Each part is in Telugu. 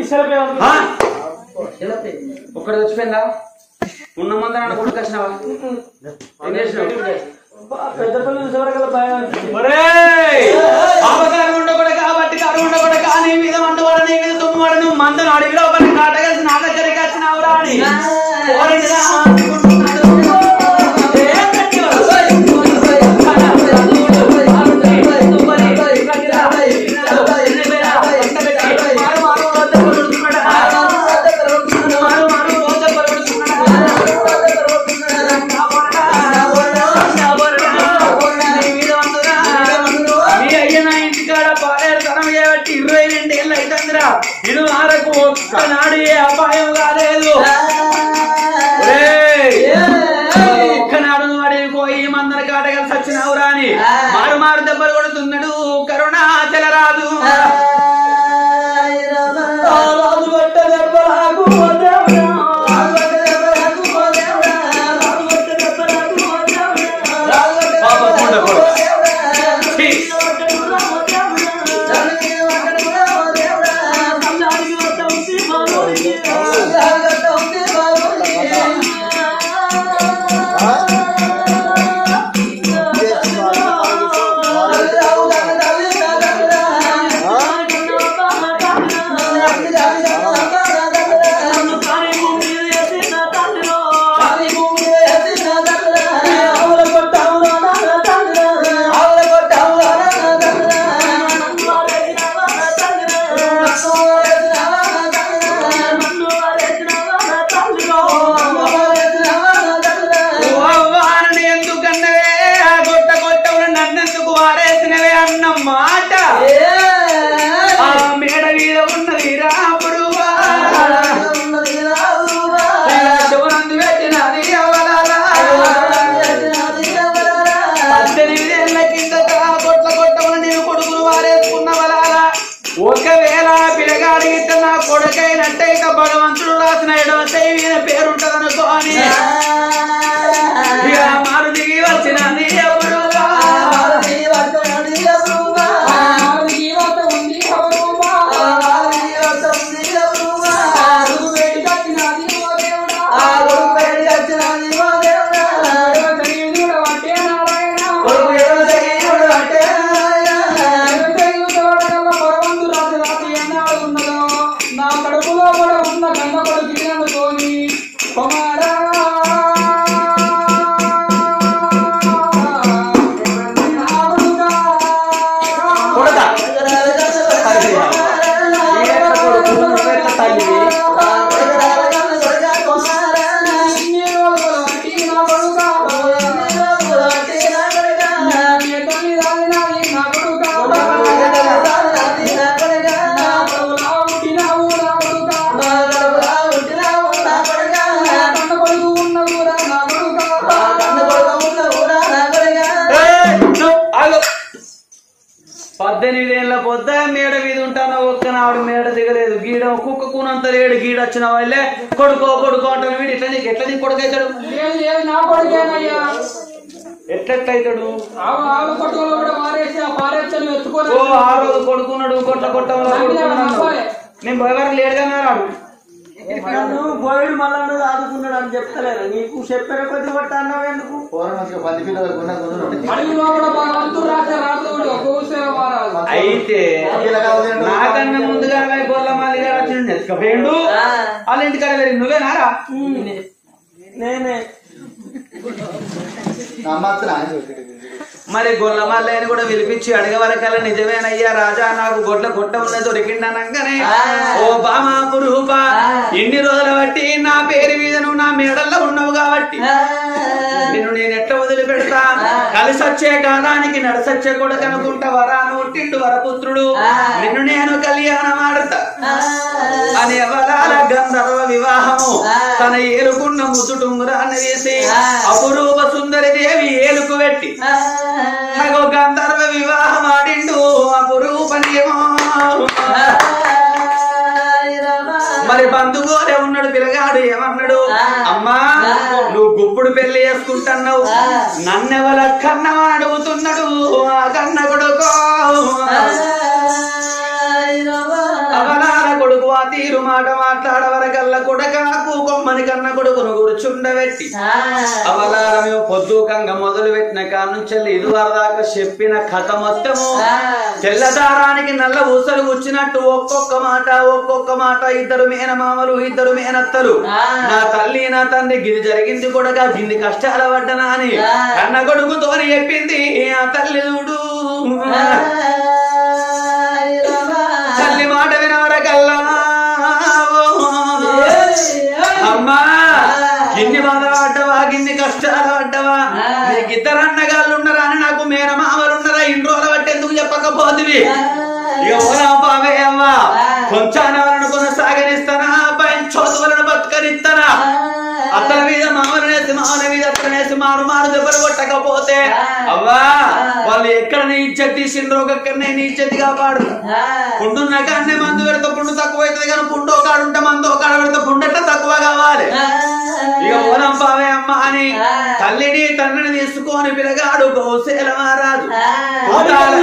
ఆ? ఒక్కడ చచ్చిపోయిందా ఉన్న మంది నన్ను కొడుకు వచ్చినావా ఏం చేసినావు పెద్ద పిల్లలు చూసేవరకల్లా భయం అనిపించింది. ఒరేయ్! ఆపకారం ఉండకూడదు కాబట్టి కరువు ఉండకూడదు కానీ మీద మండువాడు నీ మీద తుమ్మువాడు నువ్వు మందును అడిగిలో ఒకరిని కాటగలిసి నా దగ్గరికి వచ్చినావురా అని ఓరిందిరా అనుకుంటున్నాడు. ఏం పెట్టివాడు? మారు మారు రోజు పడుతున్నాడా? మారు మారు రోజు పడుతున్నాడా? మీ అయ్య నా ఇంటికాడ పాలేరు తనం చేయబట్టి ఇరవై రెండు ఏళ్ళు అవుతుందిరా ఇది ఆరకు ఒక్కనాడు ఏ అపాయం కాలేదు ఒరేయ్! ఒక్కనాడు నువ్వు అడవి పోయి మందర కాటగలిసి వచ్చినావురా అని మారు మారు దెబ్బలు కొడుతున్నాడు కరుణాచల రాదు రాజు పట్ట దెబ్బలకు ఓ దేవుడా. రాజు పట్ట దెబ్బలకు ఓ దేవుడా. రాజు పట్ట దెబ్బలకు ఓ దేవుడా. పాప కొండ కొడు. ఛీ! కళ్ళానికి వద్ద ఉంది మానవుడికి. నన్ను కాని భూమి మీద వేసిన తల్లిలో. ఆవుల కొట్టావులో నా తల్లిలో. నన్ను వారేసినావా నా తల్లిలో. నన్ను వారేసినావా నా తల్లిలో. వారని ఎందుకన్నవే ఆ గొట్ట గొట్టవులు నన్నెందుకు వారేసినవే అన్న మాట ఆ మేడ మీద ఉన్నది రాపురువా శివనందు పెట్టినది అవలాలా పద్దెనిమిది ఏళ్ల కిందట ఆ గొట్ల గొట్టవులు నేను కొడుకులు వారేసుకున్న వలాలా ఒకవేళ పిల్లగాడి గిట్ట నా కొడుకైనట్టే ఇక భగవంతుడు రాసిన ఎడవ చేయి మీద పేరుంటదనుకో అని ఇక మారు దిగి వచ్చినది ఎవరువా కొడుకు ఎవరు తెలియడు అంటే నా కడుపులో కూడా ఉన్న కన్న కొడుకు తిననుకోని కుమారా కొడతా ఈయన కొడుకు నువ్వెట్ల తల్లివి ఏయ్, నువ్వు ఆగు. పద్దెనిమిది ఏళ్ళ పొద్ద మేడ మీద ఉంటాను ఒక్కనాడు మేడ దిగలేదు గీడ కుక్క కూనంత లేడు గీడ వచ్చిన వాళ్ళే కొడుకో కొడుకో అంటాను వీడు ఇట్లా నీకు ఎట్లా నీకు కొడుకు అవుతాడు నా కొడుకేనయ్యా ఎట్లెట్లయితాడు ఆవు ఆవు కొట్టులో కూడా మారేసి ఆ పారేచ్చని ఎత్తుకొని ఓ ఆ రోజు కొడుకున్నాడు కొట్ల కొట్టంలో కొడుకున్నాడు అన్నావు. నేను ఎవరు లేడుగా రాడు నన్ను పోయిడు మళ్ళా ఆదుకున్నాడు అని చెప్తలేరు నీకు చెప్పిన కొద్ది కొట్ట అన్నావు ఎందుకు అడవిలో కూడా భగవంతుడు రాసే రాత్రుడు కోసే వారాలు అయితే నాకన్నా ముందుగా గొల్ల మాలిగా వచ్చిండు ఎత్తుకపోయిండు వాళ్ళ ఇంటికాడ వెళ్ళి నువ్వేనారా నేనే మరి గొల్ల మల్లయ్యని కూడా పిలిపించి అడగవరకల్లా నిజమేనయ్యా రాజా నాకు గొడ్ల కొట్ట ఉన్నది దొరికిండనంగానే ఓ బామా పురూప ఎన్ని రోజుల బట్టి నా పేరు మీద నువ్వు నా మేడల్లో ఉన్నావు కాబట్టి నిన్ను నేను ఎట్లా వదిలిపెడతా కలిసి వచ్చే కాలానికి నడసొచ్చే కొడుకు అనుకుంటా వరా నూటిండు వరపుత్రుడు నిన్ను నేను కళ్యాణం ఆడతా అని ఎవరాల గంధర్వ వివాహము తన ఏలుకున్న ముద్దుటుంగురాన్ని వేసి అపురూప సుందరి దేవి ఏలుకు పెట్టి అగో గంధర్వ వివాహం ఆడిండు అపురూపనేమో మరి బంధుగోలే ఉన్నాడు పిల్లగాడు ఏమన్నాడు అమ్మా నువ్వు గుప్పుడు పెళ్లి చేసుకుంటున్నావు నన్నెవల కన్నవా అడుగుతున్నాడు ఆ కన్న కొడుకో అవలాల కొడుకు ఆ తీరు మాట మాట్లాడవరకల్లా కొడకాకు కొమ్మని కన్న కొడుకును కూర్చుండబెట్టి అవలారమే పొద్దుకంగా మొదలు పెట్టిన కానుంచి ఇది వరదాకా చెప్పిన కథ మొత్తము తెల్లదారానికి నల్ల ఊసలు వచ్చినట్టు ఒక్కొక్క మాట ఒక్కొక్క మాట ఇద్దరు మేనమామలు ఇద్దరు మేనత్తలు నా తల్లి నా తండ్రి గిది జరిగింది కూడా గిన్ని కష్టాల పడ్డనా అని కన్న కొడుకుతోని చెప్పింది ఆ తల్లి చూడు తల్లి మాట వినవరకల్లా అమ్మా గిన్ని బాధలు పడ్డవా గిన్ని కష్టాలు పడ్డవా నీకు ఇద్దరు అన్నగాళ్ళు ఉన్నారా అని నాకు మేనమామలు ఉన్నారా ఇన్ని రోజులు బట్టి ఎందుకు చెప్పకపోతుంది ఇక ఓరా బావే అమ్మా కొంచాన వలన కొనసాగనిస్తానా పంచోతులను బతుకనిస్తానా అత్తల మీద మామనేసి మామన మీద అత్తనేసి మారు మారు దెబ్బలు కొట్టకపోతే అవ్వా వాళ్ళు ఎక్కడ నీ ఇచ్చెట్ తీసిండ్రో ఒక్కడ నేను ఇచ్చెట్ కాపాడు పుండున్న కాడనే మందు పెడితే పుండు తక్కువ అవుతుంది కానీ పుండు ఒక కాడు ఉంటే మందు ఒక కాడ పెడితే పుండట తక్కువ కావాలి ఇక ఓనం బావే అమ్మ అని తల్లిని తండ్రిని తీసుకొని పిలగాడు గౌశేల మహారాజు పోతాల-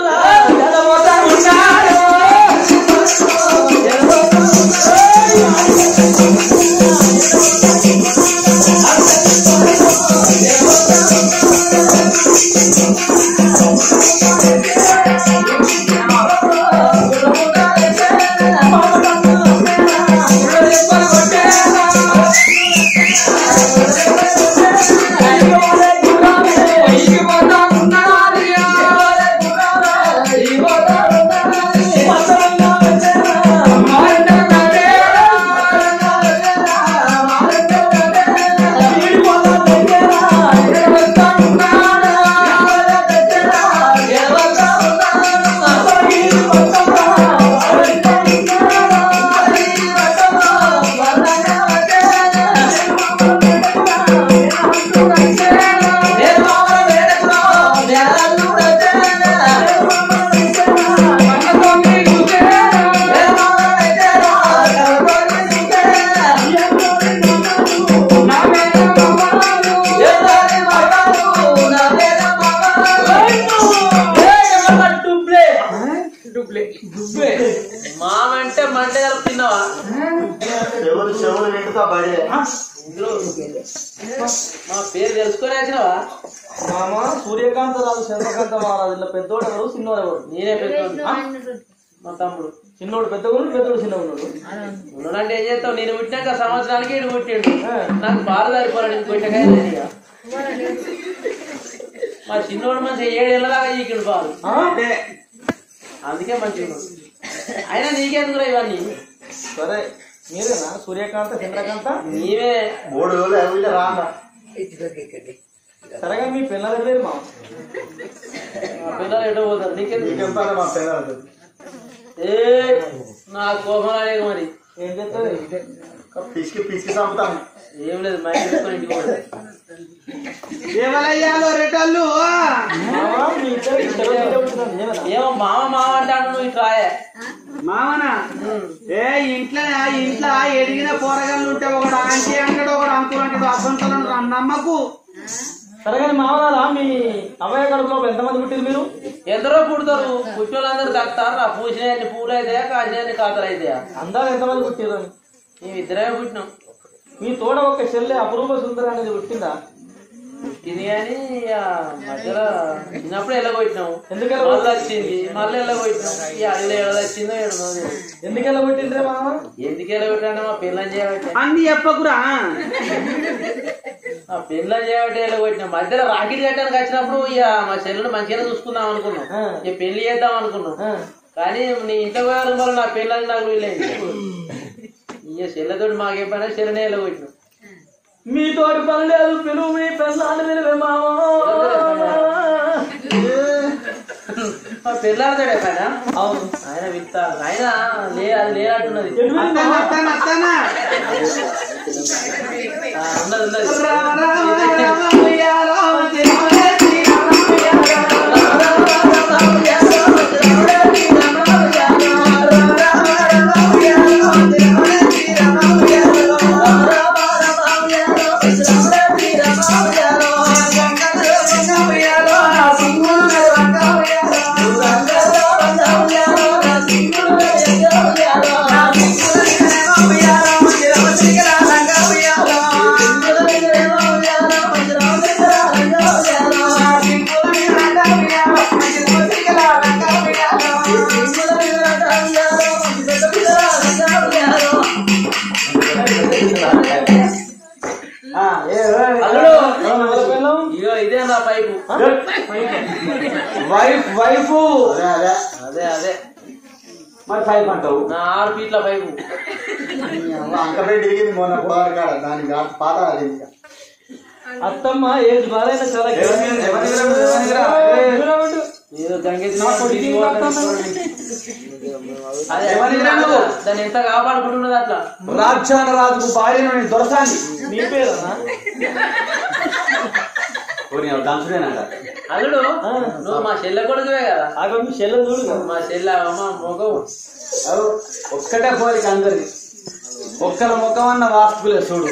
మామంటే మంట కలుపుతున్నావా చెవులు చెవులు నిండుతా బడే మా పేరు తెలుసుకొని వచ్చినావా మామ సూర్యకాంత రాజు చంద్రకాంత మహారాజు ఇలా పెద్దోడు ఎవరు చిన్నోడు ఎవరు నేనే పెద్దోడు మా తమ్ముడు చిన్నోడు పెద్దగుడు పెద్దోడు చిన్నగుడు ఉన్నాడంటే ఏం చేస్తావు నేను పుట్టినాక సంవత్సరానికి ఇటు పుట్టిండు నాకు బాగా సరిపోరాడు ఇంకో ఇటకాయ లేదు ఇక. మా చిన్నోడు మంచి ఏడేళ్ళ దాకా ఈకిడు పాలు అంటే అందుకే మంచిగా ఉన్నాడు. అయినా నీకెందుకురా ఇవన్నీ సరే మీరేనా సూర్యకాంత చంద్రకాంత నీవే మూడు వేలు ఎవరి రాన్న సరేగా మీ పిల్లల పేరు మామ మా పిల్లలు ఎటో పోతారు నీకెందుకు నీకెంత మా పిల్లలు ఏ నా కోపం రాలేదు మరి ఏం చెప్తారు పిసికి పిసికి చంపుతాను ఏం లేదు మా ఇంటికి ఇంటికి పోతా. ఏమలయ్యాలో రెటల్లు మామ మీ ఇద్దరు ఇద్దరు ఇద్దరు పుట్టినారు. ఏమన్నా? ఏమో మామ మామ అంటాను నువ్వు ఇట్లా రాయే. మామనా ఏ ఇంట్లో ఇంట్లో ఎడిగిన పోరగాళ్ళు ఉంటే ఒకడు ఆంటీ అంటాడు ఒకడు అంకుల్ అంటాడు అసంతలను నమ్మకు సరే కానీ మామలారా మీ అవ్వయ్య కడుపులో ఎంతమంది పుట్టింది మీరు ఎందరో పుడతారు పుట్టినోళ్ళందరూ దక్కుతారు ఆ పూసినాయన్ని పూలు అయితే కాసినాయన్ని కాతలు అయితే అందాలు ఎంతమంది పుట్టిరు మేము ఇద్దరమే పుట్టినాం మీ తోడ ఒక చెల్లె అపురూప సుందర అనేది పుట్టిందా పుట్టింది కానీ ఆ మధ్యలో చిన్నప్పుడు ఎల్లగొట్టినాం ఎందుకు మళ్ళీ వచ్చింది మళ్ళీ ఎల్లగొట్టినాం ఈ అడవిలో ఎడ వచ్చిందో ఏడదో ఎందుకెళ్ళ పుట్టిండ్రే మామ ఎందుకు ఎల్లగొట్టాను మా పిల్లని చేయబట్టి అన్ని చెప్పకురా ఆ పిల్లని చేయబట్టి ఎల్లగొట్టినాం మధ్యలో రాకెట్ కట్టడానికి వచ్చినప్పుడు ఇక మా చెల్లెలు మంచిగానే చూసుకుందాం అనుకున్నాం ఆ. ఇక పెళ్లి చేద్దాం అనుకున్నాం ఆ, కానీ నీ ఇంట్లో పోయారు మరి నా పిల్లలు నాకు వీలేదు ఇక చెల్లెతోటి మాకే పని చెల్లెనే ఎల్లగొట్టినాం మీ తోటి పని లేదు పిలువు మీ పెళ్ళాన్ని పిలువే మామ మా పిల్లలతోటే పైన అవును ఆయన విత్తారు ఆయన లే అది లేనట్టున్నది అత్తానా అత్తానా అత్తానా ఆ, ఉన్నది ఉన్నది రామ రామ రామ ఉయ్యాలో తిరుమలే శ్రీరామ ఆ ఏ, ఏ, అల్లుడు ఏ, పిల్లం ఇగో ఇదే నా పైపు వైఫ్ వైఫ్ అదే అదే అదే అదే మరి పైప్ అంటావు నా ఆరు ఫీట్ల పైపు అంకపై తిరిగింది మొన్న పోవాలి కాడ దానికి ఆ పాత అది ఇంకా అత్తమ్మ ఏది బాలైన చాలా ఎవరి మీద- ఎవరి మీద- ఎవరి మీద? ఏ, ఏదో గంగేసి నా కొడుకు ఇంకా అత్తమ్మ. అదే ఎవరి మీద నువ్వు? దాన్ని ఎంత కాపాడుకుంటున్నది అట్లా రాజ్యాన రాజుకు భార్యను నేను దొరసాని నీ పేరేనా దంచుడేనంట అల్లుడు నువ్వు మా చెల్లె కొడుకువే కదా ఆగో మీ చెల్లె చూడు కదా. మా చెల్లె అమ్మ మొగవు అవు, ఒక్కటే పోలిక అందరికి ఒక్కల ముఖం అన్న వాస్తులే చూడు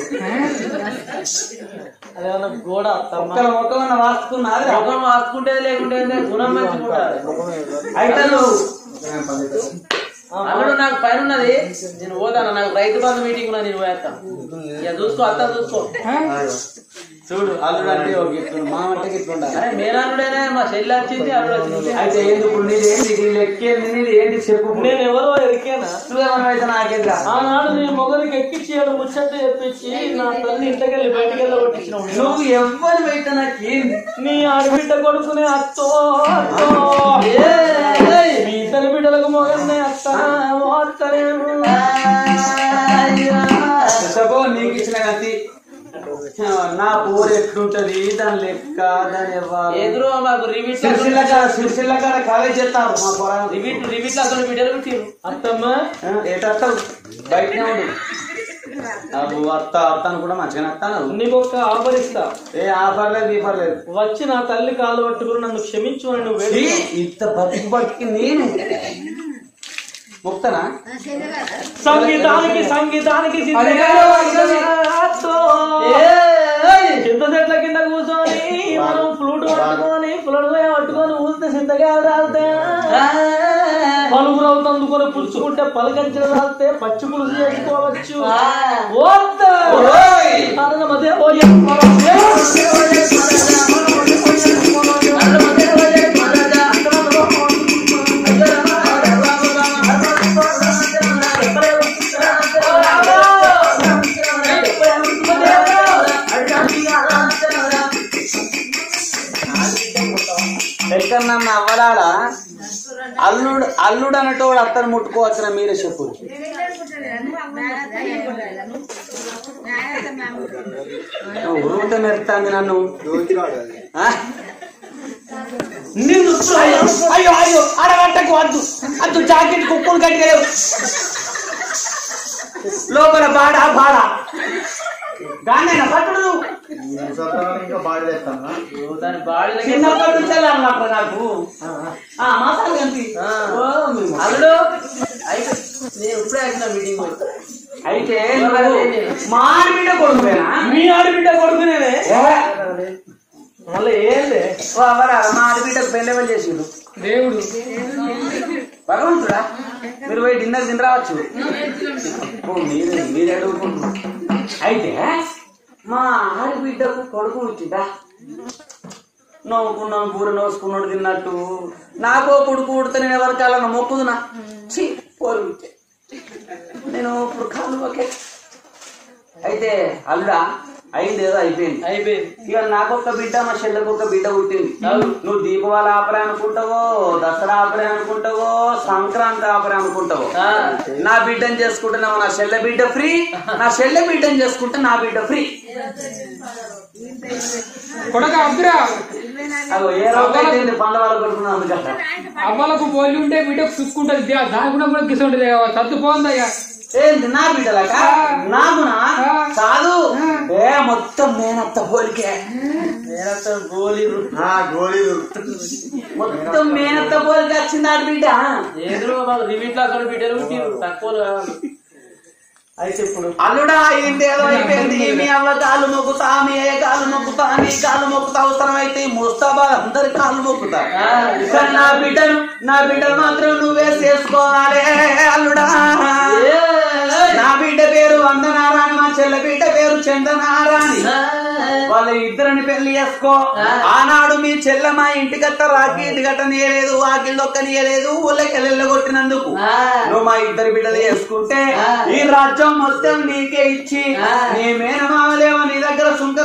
అదేమన్నా గోడ అత్తమ్మ ఒక్కల ముఖం అన్న వాస్తు నాది ముఖం వాసుకుంటే లేకుంటే గుణం మంచిగా ఉండాలి అయితే నువ్వు అల్లుడు నాకు పైన ఉన్నది నేను పోతాను నాకు రైతు బంధు మీటింగ్ ఉన్నది నేను పోయేస్తాను ఇక చూసుకో అత్త చూసుకో చూడు అల్లుడు అంటే ఒక గిట్లు మా అంటే గిట్లు ఉండాలి అరే మేనల్లుడేనే మా చెల్లి వచ్చింది అల్లుడు వచ్చింది అయితే ఏంది ఇప్పుడు నీది ఏంది నీ లెక్కేంది నీది ఏంది చెప్పు నేను ఎవరో ఎరికేనా నువ్వేమన్నా అయితే నాకేంద్రా ఆనాడు నీ మొగలికి ఎక్కించి ఏడు ముచ్చట చెప్పించి నా తల్లి ఇంటికెళ్ళి బయటికి వెళ్ళి కొట్టించిన నువ్వు ఎవ్వరు అయితే నాకేంది నీ ఆడబిడ్డ కొడుకునే అత్తో అత్తో మీ ఇద్దరు బిడ్డలకు మొగల్ని అత్త మోస్తలేము. చెప్పో నీకు ఇచ్చిన గతి నా పోరు ఎట్లుంటది దాని లెక్క దాని ఇవ్వాలి ఎదురు మాకు రివిట్ సిరిసిల్ల కాడ సిరిసిల్ల కాడ కాలేజ్ చేస్తారు మా పొలం రివిట్ రివిట్ అసలు బిడ్డలు పుట్టిరు అత్తమ్మ ఏటత్తావు బయటనే ఉండు నాకు అత్త అత్త అని కూడా మంచిగానే వస్తాను నీకు ఒక ఆఫర్ ఇస్తా ఏ ఆఫర్ లేదు ఈఫర్ లేదు వచ్చి నా తల్లి కాళ్ళు పట్టుకుని నన్ను క్షమించు అని నువ్వు ఈ వేడుకో. ఇంత బతికి బతికి నేను ముక్తనా సంగీతానికి సంగీతానికి అధికారం వస్తుంది. చింత చెట్ల కింద కూర్చొని మనం ఫ్లూట్ పట్టుకొని ఫ్లూట్ పట్టుకొని ఊస్తే చింతగా రాలితే పలుగురు అందుకొని పుచ్చుకుంటే పలకంచిన రాలితే పచ్చి పులుసు చేసుకోవచ్చు ఓత్త! ఓయ్! కారణమదే ఎక్కడ నన్ను అవ్వడాడా అల్లుడు అల్లుడు అనేటోడు అత్తను ముట్టుకోవచ్చున మీరే చెప్పు నువ్వు ఉరుముతో మెరుతాంది నన్ను దోచిరాడు అది ఆ? నిన్ను అయ్యో అయ్యో అయ్యో అడగట్టకు వద్దు అద్దు జాకెట్ కుక్కలు కట్టుకోలేవు లోపల బాడా బాడా దాన్నైనా పట్టుడు నువ్వు. ముసల్తాను ఇంకా బాడీ తెస్తాను దాని బాడీ చిన్నప్పటి నుంచి అన్నమాట నాకు ఆ, మాసాలు కనిపి ఆ. ఓ, మీ మా- అల్లుడు అయితే నేను ఇప్పుడే వచ్చిన మీటింగ్ అయితే నువ్వు మా ఆడబిడ్డ కొడుకువేనా మీ ఆడబిడ్డ కొడుకునేనే మళ్ళీ ఏంలే ఓ అవరా మా ఆడబిడ్డకు పెళ్ళెవలు చేసిండు దేవుడు భగవంతుడా మీరు పోయి డిన్నర్ తిని రావచ్చు ఓ, మీరే మీరే అడుగుకుంటున్నారు అయితే మా ఆడబిడ్డకు కొడుకు వచ్చిందా నవ్వుకున్నాను కూర నోసుకున్నాడు తిన్నట్టు నాకో కొడుకు ఉడితే నేను ఎవరికి అలా మొక్కుదునా ఛీ పోరు ఉడితే. నేను ఇప్పుడు కాదు ఓకే అయితే అల్లుడా అయింది ఏదో అయిపోయింది అయిపోయింది ఇక నాకొక్క బిడ్డ మా చెల్లెకు ఒక బిడ్డ పుట్టింది నువ్వు దీపావళి ఆపరే అనుకుంటావో దసరా ఆపరే అనుకుంటావో సంక్రాంతి ఆపరే అనుకుంటావో ఆ. నా బిడ్డను చేసుకుంటున్నావు నా చెల్లె బిడ్డ ఫ్రీ నా చెల్లె బిడ్డను చేసుకుంటే నా బిడ్డ ఫ్రీ కొడక అబ్బిరా అగో ఏ రోజు అయితే పండ్ల వాళ్ళు కొడుకున్నాను అందుకట్ట అవ్వలకు పోలి ఉంటే బిడ్డకు సుక్కుంటది దా- దాని కూడా కూడా గిస ఉంటది చచ్చిపోందయ్యా ఏంటి నా బిడ్డలక నాకునా కాదు ఏ మొత్తం మేనత్త పోలికే నేనంతా గోలీరు ఆ గోళీ మొత్తం మేనత్త పోలికే వచ్చింది ఆడ బిడ్డ ఎదురు మాకు రివిట్ అసలు బిడ్డలు పుట్టిరు తక్కువ కావాలి అయితే ఇప్పుడు అల్లుడా ఏంటి ఏదో అయిపోయింది మీ అవ్వ కాలు మొక్కుతా మీ అయ్య కాలు మొక్కుతా నీ కాలు మొక్కుతా అవసరం అయితే ముస్తాబా అందరి కాలు మొక్కుతా ఆ. కానీ నా బిడ్డను నా బిడ్డను మాత్రం నువ్వే చేసుకోవాలి అల్లుడా నా బిడ్డ పేరు వందనారాయణ మా చెల్లె బిడ్డ పేరు చందనారాయణ వాళ్ళ ఇద్దరిని పెళ్లి చేసుకో ఆనాడు మీ చెల్లె మా ఇంటికత్త రాకి గట్ట నీయలేదు వాకిళ్ళు ఒక్క నీయలేదు ఊళ్ళకి కొట్టినందుకు నువ్వు మా ఇద్దరి బిడ్డలు చేసుకుంటే ఈ రాజ్యం మొత్తం నీకే ఇచ్చి నీ మేనమామలేమో నీ దగ్గర సుంక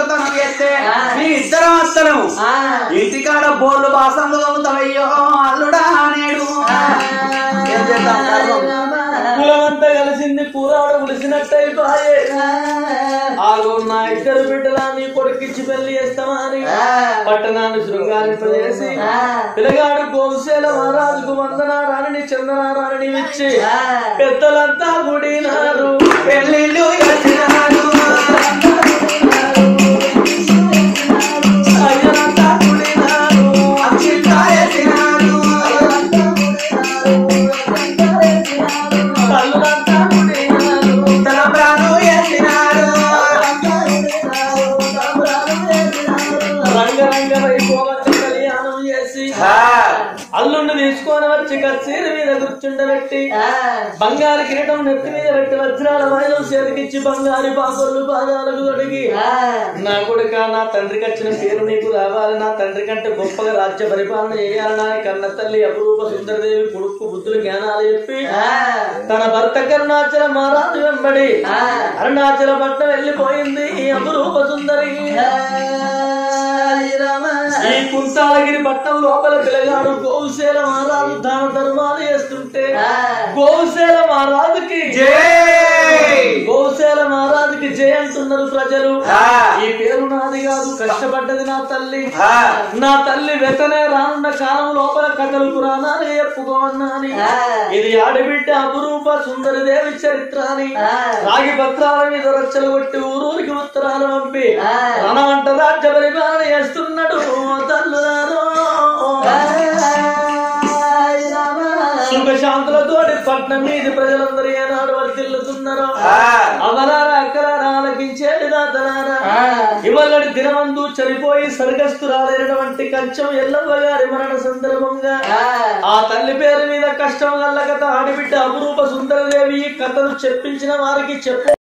అయితే మీ ఇద్దరం వస్తలేము ఇంటికాడ బోర్లు బాసంలు తవ్వుతావయ్యో అల్లుడా నేడు ఏం చేద్దాం కర్మం. కులమంతా కలిసింది కూరాడు కులిసినట్టయిపోయే ఆగో నా ఇద్దరు బిడ్డలా నీ కొడుకిచ్చి పెళ్లి చేస్తామని పట్టణాన్ని శృంగారింపజేసి పిల్లగాడు గోసేల మహారాజుకు వందనారాణి చందనారాణి ఇచ్చి పెద్దలంతా గుడినారు పెళ్ళిళ్ళు చేసినారు. అయ్యలంతా గుడినారు అక్షింతా చేసినారు. తల్లులంతా గుడినారు తలంబ్రాలు చేసినారు. రంగరంగ వైభోగంగా కళ్యాణం చేసి ఆ, అల్లుండి తీసుకొని వచ్చి కచ్చీరి మీద కూర్చుండబెట్టి బంగారు కిరీటం నెత్తి మీద పెట్టి వజ్రాల వాయువు చేతికిచ్చి బంగారు పాపర్లు పాదాలకు తొడిగి నా కొడుక నా తండ్రికి వచ్చిన పేరు నీకు రావాలి నా తండ్రి కంటే గొప్పగా రాజ్య పరిపాలన చేయాలి నా కన్న తల్లి అపురూప సుందరదేవి కొడుకు బుద్ధులు జ్ఞానాలు చెప్పి తన భర్త కరుణాచల మహారాజు వెంబడి అరుణాచల పట్నం వెళ్ళిపోయింది ఈ అపురూప సుందరి ఈ కుంతాలగిరి పట్నం లోపల పిల్లగాడు గోవుశేల మహారాజు దాన ధర్మాలు చేస్తుంటే గోవుశేల మహారాజుకి జై. గోవుశేల మహారాజుకి జయ అంటున్నారు ప్రజలు ఆ. ఈ పేరు నాది కాదు కష్టపడ్డది నా తల్లి ఆ, నా తల్లి వెతనే రానున్న కాలం లోపల కథలు పురాణాలు చెప్పుకోమన్నాని ఇది ఆడబిడ్డ అపురూప సుందరి దేవి చరిత్ర అని రాగి పత్రాల మీద రచ్చలు కొట్టి ఊరూరికి ఉత్తరాలు పంపి రణవంట రాజ్య పరిపాలన చేస్తున్నాడు తల్లులారో సుఖశాంతులతోటి పట్నం మీది ప్రజలందరూ ఏనాడు వర్తిల్లుతున్నారు ఆ. అవలారా అక్కలారా ఆలకించేది దాతలారా ఇవాళ దినమందు చనిపోయి స్వర్గస్థురాలైనటువంటి కంచం ఎల్లవ్వ గారి మరణ సందర్భంగా ఆ తల్లి పేరు మీద కష్టం గల్ల కథ ఆడిబిడ్డ అపురూప సుందరదేవి ఈ కథను చెప్పించిన వారికి చెప్పు